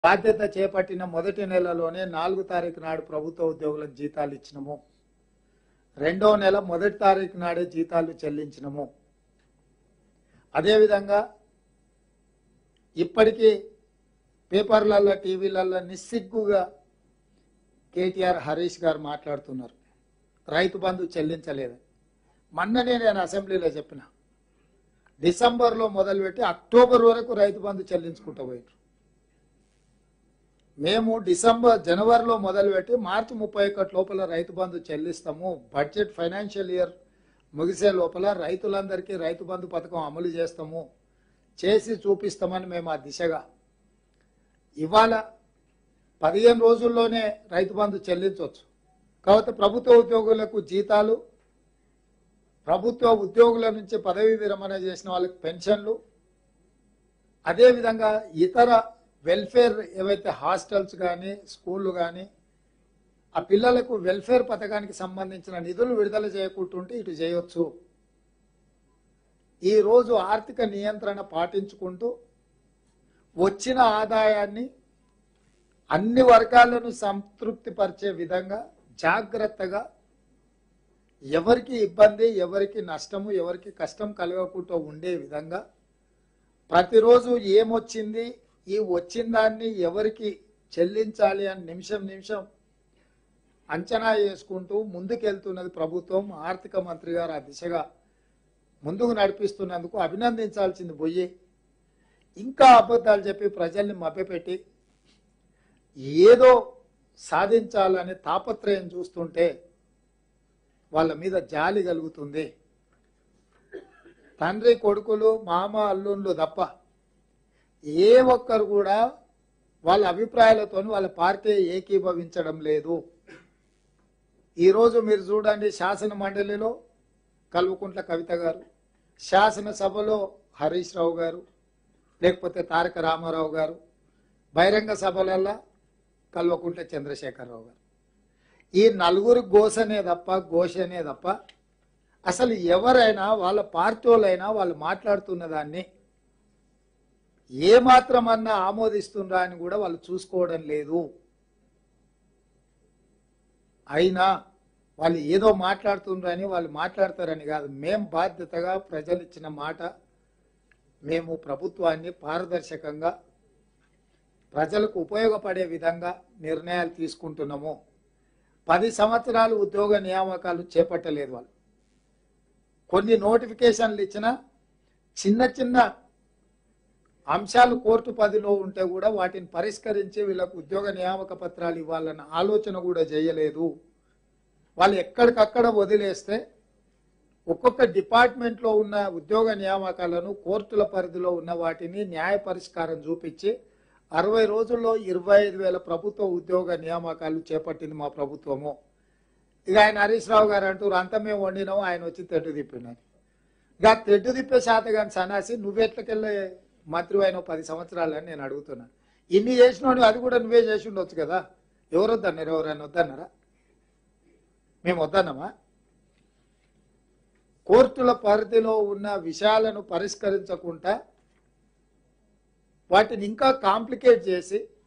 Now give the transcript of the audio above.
బాధ్యత చేపట్టిన మొదటి నెలలోనే నాలుగు తారీఖు నాడు ప్రభుత్వ ఉద్యోగులకు జీతాలు ఇచ్చినము రెండో నెల మొదటి తారీఖు నాడే జీతాలు చెల్లించినము అదేవిధంగా ఇప్పటికీ పేపర్లలో టీవీలలో నిస్సిగ్గుగా కేటీఆర్ హరీష్ గారు మాట్లాడుతున్నారు రైతు బంధు చెల్లించలేదు మొన్ననే నేను అసెంబ్లీలో చెప్పిన డిసెంబర్లో మొదలుపెట్టి అక్టోబర్ వరకు రైతు బంధు చెల్లించుకుంటూ పోయారు మేము డిసెంబర్ జనవరిలో మొదలుపెట్టి మార్చి ముప్పై ఒకటి లోపల రైతు బంధు చెల్లిస్తాము బడ్జెట్ ఫైనాన్షియల్ ఇయర్ ముగిసే లోపల రైతులందరికీ రైతు బంధు పథకం అమలు చేస్తాము చేసి చూపిస్తామని మేము ఆ దిశగా ఇవాళ పదిహేను రోజుల్లోనే రైతు బంధు చెల్లించవచ్చు కాబట్టి ప్రభుత్వ ఉద్యోగులకు జీతాలు ప్రభుత్వ ఉద్యోగుల నుంచి పదవీ విరమణ చేసిన వాళ్ళకి పెన్షన్లు అదేవిధంగా ఇతర వెల్ఫేర్ ఏవైతే హాస్టల్స్ కానీ స్కూళ్ళు కానీ ఆ పిల్లలకు వెల్ఫేర్ పథకానికి సంబంధించిన నిధులు విడుదల చేయకుంటుంటే ఇటు చేయొచ్చు ఈరోజు ఆర్థిక నియంత్రణ పాటించుకుంటూ వచ్చిన ఆదాయాన్ని అన్ని వర్గాలను సంతృప్తిపరిచే విధంగా జాగ్రత్తగా ఎవరికి ఇబ్బంది ఎవరికి నష్టము ఎవరికి కష్టం కలగకుండా ఉండే విధంగా ప్రతిరోజు ఏమొచ్చింది ఈ వచ్చిన దాన్ని ఎవరికి చెల్లించాలి అని నిమిషం నిమిషం అంచనా వేసుకుంటూ ముందుకెళ్తున్నది ప్రభుత్వం ఆర్థిక మంత్రి గారు ఆ దిశగా ముందుకు నడిపిస్తున్నందుకు అభినందించాల్సింది పోయి ఇంకా అబద్ధాలు చెప్పి ప్రజల్ని మభ్యపెట్టి ఏదో సాధించాలనే తాపత్రయం చూస్తుంటే వాళ్ళ మీద జాలి కలుగుతుంది తండ్రి కొడుకులు మామ అల్లుళ్ళు తప్ప ఏ ఒక్కరు కూడా వాళ్ళ అభిప్రాయాలతో వాళ్ళ పార్టీ ఏకీభవించడం లేదు ఈరోజు మీరు చూడండి శాసన మండలిలో కల్వకుంట్ల కవిత గారు శాసనసభలో హరీష్ రావు గారు లేకపోతే తారక రామారావు గారు బహిరంగ సభలల్లో కల్వకుంట్ల చంద్రశేఖరరావు గారు ఈ నలుగురు గోసనే తప్ప ఘోషనే తప్ప అసలు ఎవరైనా వాళ్ళ పార్టీ వాళ్ళైనా వాళ్ళు మాట్లాడుతున్న దాన్ని ఏ మాత్రమన్నా ఆమోదిస్తుండ్రా అని కూడా వాళ్ళు చూసుకోవడం లేదు అయినా వాళ్ళు ఏదో మాట్లాడుతుండ్రని వాళ్ళు మాట్లాడతారని కాదు మేం బాధ్యతగా ప్రజలు ఇచ్చిన మాట మేము ప్రభుత్వాన్ని పారదర్శకంగా ప్రజలకు ఉపయోగపడే విధంగా నిర్ణయాలు తీసుకుంటున్నాము పది సంవత్సరాలు ఉద్యోగ నియామకాలు చేపట్టలేదు వాళ్ళు కొన్ని నోటిఫికేషన్లు ఇచ్చిన చిన్న చిన్న అంశాలు కోర్టు పదిలో ఉంటే కూడా వాటిని పరిష్కరించి వీళ్ళకు ఉద్యోగ నియామక పత్రాలు ఇవ్వాలన్న ఆలోచన కూడా చేయలేదు వాళ్ళు ఎక్కడికక్కడ వదిలేస్తే ఒక్కొక్క డిపార్ట్మెంట్లో ఉన్న ఉద్యోగ నియామకాలను కోర్టుల పరిధిలో ఉన్న వాటిని న్యాయ పరిష్కారం చూపించి అరవై రోజుల్లో ఇరవై ఐదు వేల ప్రభుత్వ ఉద్యోగ నియామకాలు చేపట్టింది మా ప్రభుత్వము ఇక ఆయన హరీష్ రావు గారు అంటారు అంతా మేము వండినాము ఆయన వచ్చి తెడ్డు తిప్పినని ఇక తెడ్డు తిప్పే శాత కానీ సన్నాసి నువ్వెట్లకెళ్ళే మంత్రి అయిన పది సంవత్సరాలని నేను అడుగుతున్నా ఇన్ని చేసినోడు అది కూడా నువ్వే చేసి ఉండొచ్చు కదా ఎవరు వద్దన్నారు ఎవరైనా వద్దన్నారా మేము వద్దన్నామా కోర్టుల పరిధిలో ఉన్న విషయాలను పరిష్కరించకుండా వాటిని ఇంకా కాంప్లికేట్ చేసి